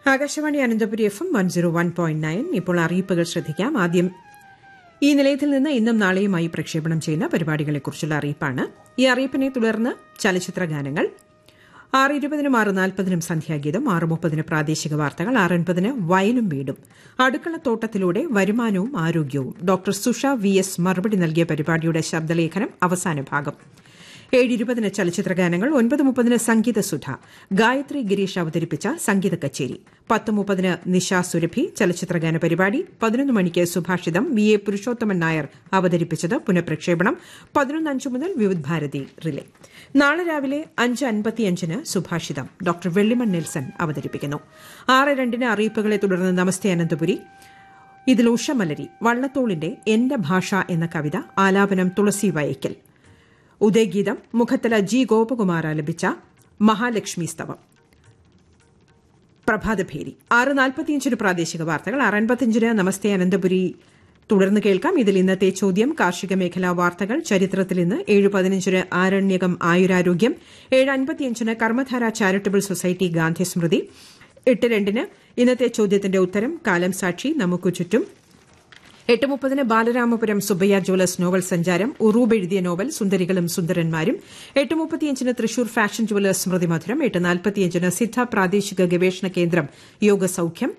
Akashvani Ananthapuri F M one zero one point nine ഇപ്പോൾ അറിയിപ്പുകൾ ശ്രദ്ധിക്കാം ആദ്യം ഈ നിലയത്തിൽ നിന്ന് ഇന്നും നാളെയുമായി പ്രക്ഷേപണം ചെയ്യുന്ന പരിപാടികളെക്കുറിച്ചുള്ള അറിയിപ്പാണ് ഈ അറിയിപ്പിനെ തുടർന്ന് ചലച്ചിത്ര ഗാനങ്ങൾ ആറ് ഇരുപതിനും ആറ് നാൽപ്പതിനും സന്ധ്യാഗീതം ആറ് മുപ്പതിന് പ്രാദേശിക വാർത്തകൾ ആറ് എൺപതിന് വയലും വീടും അടുക്കളത്തോട്ടത്തിലൂടെ വരുമാനവും ആരോഗ്യവും ഡോക്ടർ സുഷ വി എസ് മറുപടി നൽകിയ പരിപാടിയുടെ ശബ്ദലേഖനം അവസാന ഭാഗം ഏഴ് ഇരുപതിന് ചലച്ചിത്ര ഗാനങ്ങൾ ഒൻപത് മുപ്പതിന് സംഗീത സുധ ഗായത്രി ഗിരീഷ് അവതരിപ്പിച്ച സംഗീത കച്ചേരി പത്ത് മുപ്പതിന് നിശാ സുരഭി ചലച്ചിത്രഗാന പരിപാടി പതിനൊന്ന് മണിക്ക് സുഭാഷിതം വി എ പുരുഷോത്തമൻ നായർ അവതരിപ്പിച്ചത് പുനഃപ്രക്ഷേപണം പതിനൊന്ന് അഞ്ച് മുതൽ വിവിധ് ഭാരതി റിലേ നാളെ രാവിലെ അഞ്ച് അൻപത്തിയഞ്ചിന് സുഭാഷിതം ഡോക്ടർ വെള്ളിമൺ നെൽസൺ അവതരിപ്പിക്കുന്നു ആറ് രണ്ടിന് അറിയിപ്പുകളെ തുടർന്ന് നമസ്തേ അനന്തപുരി ഇതിൽ ഉഷമലരി വള്ളത്തോളിന്റെ എന്റെ ഭാഷ എന്ന കവിത ആലാപനം തുളസി വയക്കൽ ഉദയഗീതം മുഖത്തല ജി ഗോപകുമാർ ആലപിച്ച മഹാലക്ഷ്മി സ്തവം പ്രഭാതഭേരി ആറ് നാൽപ്പത്തിയഞ്ചിന് പ്രാദേശിക വാർത്തകൾ ആറ് അൻപത്തിയഞ്ചിന് നമസ്തേ അനന്തപുരി തുടർന്ന് കേൾക്കാം ഇതിൽ ഇന്നത്തെ ചോദ്യം കാർഷിക മേഖലാ വാർത്തകൾ ചരിത്രത്തിൽ ഇന്ന് ഏഴ് പതിനഞ്ചിന് ആരണ്യകം ആയുരാരോഗ്യം ഏഴ് അൻപത്തിയഞ്ചിന് കർമ്മധാര ചാരിറ്റബിൾ സൊസൈറ്റി ഗാന്ധി സ്മൃതി എട്ട് രണ്ടിന് ഇന്നത്തെ ചോദ്യത്തിന്റെ ഉത്തരം കാലം സാക്ഷി നമുക്കു ചുറ്റും എട്ട് മുപ്പതിന് ബാലരാമപുരം സുബ്ബയ്യ ജുവലേഴ്സ് നോവൽ സഞ്ചാരം ഉറൂബ് എഴുതിയ നോവൽ സുന്ദരികളും സുന്ദരന്മാരും എട്ട് മുപ്പത്തിയഞ്ചിന് തൃശൂർ ഫാഷൻ ജുവലേഴ്സ് സ്മൃതി മധുരം എട്ട് നാൽപ്പത്തിയഞ്ചിന് സിദ്ധ പ്രാദേശിക ഗവേഷണ കേന്ദ്രം യോഗസൌഖ്യം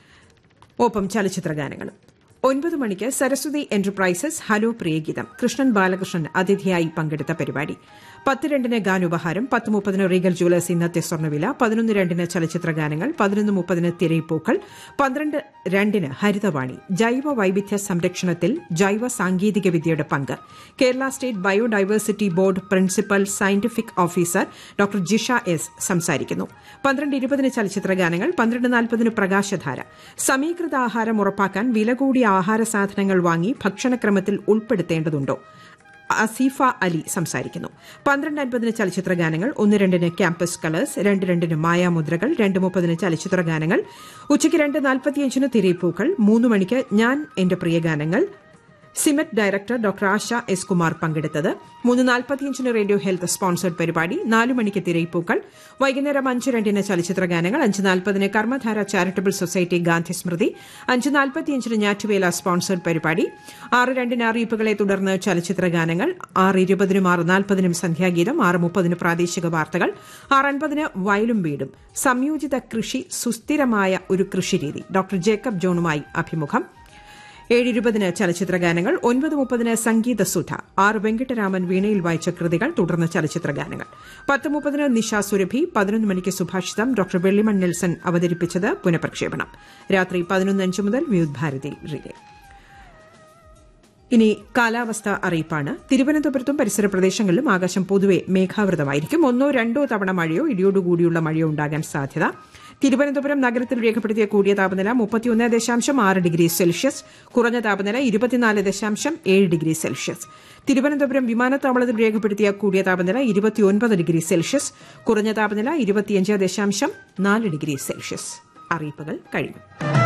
ഒപ്പം ചലച്ചിത്ര ഗാനങ്ങളും ഒൻപത് മണിക്ക് സരസ്വതി എന്റർപ്രൈസസ് ഹലോ പ്രിയഗീതം കൃഷ്ണൻ ബാലകൃഷ്ണൻ അതിഥിയായി പങ്കെടുത്ത പരിപാടി പത്ത് രണ്ടിന് ഗാനുപഹാരം പത്ത് മുപ്പതിന് റീഗൽ ജുവലേഴ്സ് ഇന്നത്തെ സ്വർണ്ണവില പതിനൊന്ന് രണ്ടിന് ചലച്ചിത്ര ഗാനങ്ങൾ പതിനൊന്ന് മുപ്പതിന് തിരയിപ്പൂക്കൾ പന്ത്രണ്ട് രണ്ടിന് ഹരിതവാണി ജൈവ വൈവിധ്യ സംരക്ഷണത്തിൽ ജൈവ സാങ്കേതിക വിദ്യയുടെ പങ്ക് Kerala state biodiversity board principal scientific officer doctor Jisha S സംസാരിക്കുന്നു പന്ത്രണ്ട് ഇരുപതിന് ചലച്ചിത്ര ഗാനങ്ങൾ പന്ത്രണ്ട് നാൽപ്പതിന് പ്രകാശധാര സമീകൃത ആഹാരം ഉറപ്പാക്കാൻ വില കൂടിയ ആഹാര സാധനങ്ങൾ വാങ്ങി ഭക്ഷണക്രമത്തിൽ ഉൾപ്പെടുത്തേണ്ടതുണ്ടോ അസീഫ അലി സംസാരിക്കുന്നു പന്ത്രണ്ട് അൻപതിന് ചലച്ചിത്ര ഗാനങ്ങൾ ഒന്ന് രണ്ടിന് ക്യാമ്പസ് കളേഴ്സ് രണ്ട് രണ്ടിന് മായാമുദ്രകൾ രണ്ട് മുപ്പതിന് ചലച്ചിത്ര ഗാനങ്ങൾ ഉച്ചയ്ക്ക് രണ്ട് നാൽപ്പത്തിയഞ്ചിന് തിരയിപ്പൂക്കൾ മൂന്ന് മണിക്ക് ഞാൻ എന്റെ പ്രിയ ഗാനങ്ങൾ SIMET director doctor Asha S Kumar പങ്കെടുത്തത് മൂന്ന് നാൽപ്പത്തിയഞ്ചിന് റേഡിയോ ഹെൽത്ത് സ്പോൺസേഡ് പരിപാടി നാല് മണിക്ക് തിരയിപ്പൂക്കൾ വൈകുന്നേരം അഞ്ച് രണ്ടിന് ചലച്ചിത്ര ഗാനങ്ങൾ അഞ്ച് നാൽപ്പതിന് കർമ്മധാര ചാരിറ്റബിൾ സൊസൈറ്റി ഗാന്ധി സ്മൃതി അഞ്ച് നാൽപ്പത്തിയഞ്ചിന് ഞാറ്റുവേല സ്പോൺസേഡ് പരിപാടി ആറ് രണ്ടിന് അറിയിപ്പുകളെ തുടർന്ന് ചലച്ചിത്ര ഗാനങ്ങൾ ആറ് ഇരുപതിനും ആറ് നാൽപ്പതിനും സന്ധ്യാഗീതം ആറ് മുപ്പതിന് പ്രാദേശിക വാർത്തകൾ ആറ് അൻപതിന് വയലും വീടും സംയോജിത കൃഷി സുസ്ഥിരമായ ഒരു കൃഷിരീതി ഡോക്ടർ ജേക്കബ് ജോണുമായി അഭിമുഖം ഏഴ് ഇരുപതിന് ചലച്ചിത്ര ഗാനങ്ങൾ ഒൻപത് മുപ്പതിന് സംഗീത സുധ ആറ് വെങ്കട്ടരാമൻ വീണയിൽ വായിച്ച കൃതികൾ തുടർന്ന് ചലച്ചിത്ര ഗാനങ്ങൾ പത്ത് മുപ്പതിന് നിഷ സുരഭി പതിനൊന്ന് മണിക്ക് സുഭാഷിതം ഡോക്ടർ വെള്ളിമൺ നെൽസൺ അവതരിപ്പിച്ചത് പുനഃപ്രക്ഷേപണം രാത്രി പതിനൊന്ന് അഞ്ച് മുതൽ വിവിധ് ഭാരതി റിലേ ഇനി കാലാവസ്ഥ അറിയിപ്പാണ് തിരുവനന്തപുരത്തും പരിസര പ്രദേശങ്ങളിലും ആകാശം പൊതുവെ മേഘാവൃതമായിരിക്കും ഒന്നോ രണ്ടോ തവണ മഴയോ ഇടിയോടുകൂടിയുള്ള മഴയോ ഉണ്ടാകാൻ സാധ്യത തിരുവനന്തപുരം നഗരത്തിൽ രേഖപ്പെടുത്തിയ കൂടിയ താപനില മുപ്പത്തിയൊന്ന് ദശാംശം ആറ് ഡിഗ്രി സെൽഷ്യസ് കുറഞ്ഞ താപനില ഇരുപത്തിനാല് ദശാംശം ഏഴ് ഡിഗ്രി സെൽഷ്യസ് തിരുവനന്തപുരം വിമാനത്താവളത്തിൽ രേഖപ്പെടുത്തിയ കൂടിയ താപനില ഇരുപത്തിയൊൻപത് ഡിഗ്രി സെൽഷ്യസ് കുറഞ്ഞ താപനില ഇരുപത്തിയഞ്ച് ദശാംശം നാല് ഡിഗ്രി സെൽഷ്യസ് അറിയിപ്പുകൾ കഴിഞ്ഞു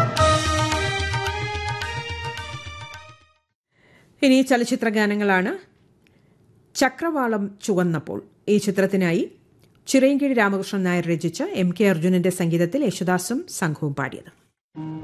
ഇനി ചലച്ചിത്ര ഗാനങ്ങളാണ് ചക്രവാളം ചുവന്നപ്പോൾ ഈ ചിത്രത്തിനായി ചിറയൻകീഴ് രാമകൃഷ്ണൻ നായർ രചിച്ച് എം കെ അർജുനന്റെ സംഗീതത്തിൽ യേശുദാസും സംഘവും പാടിയത്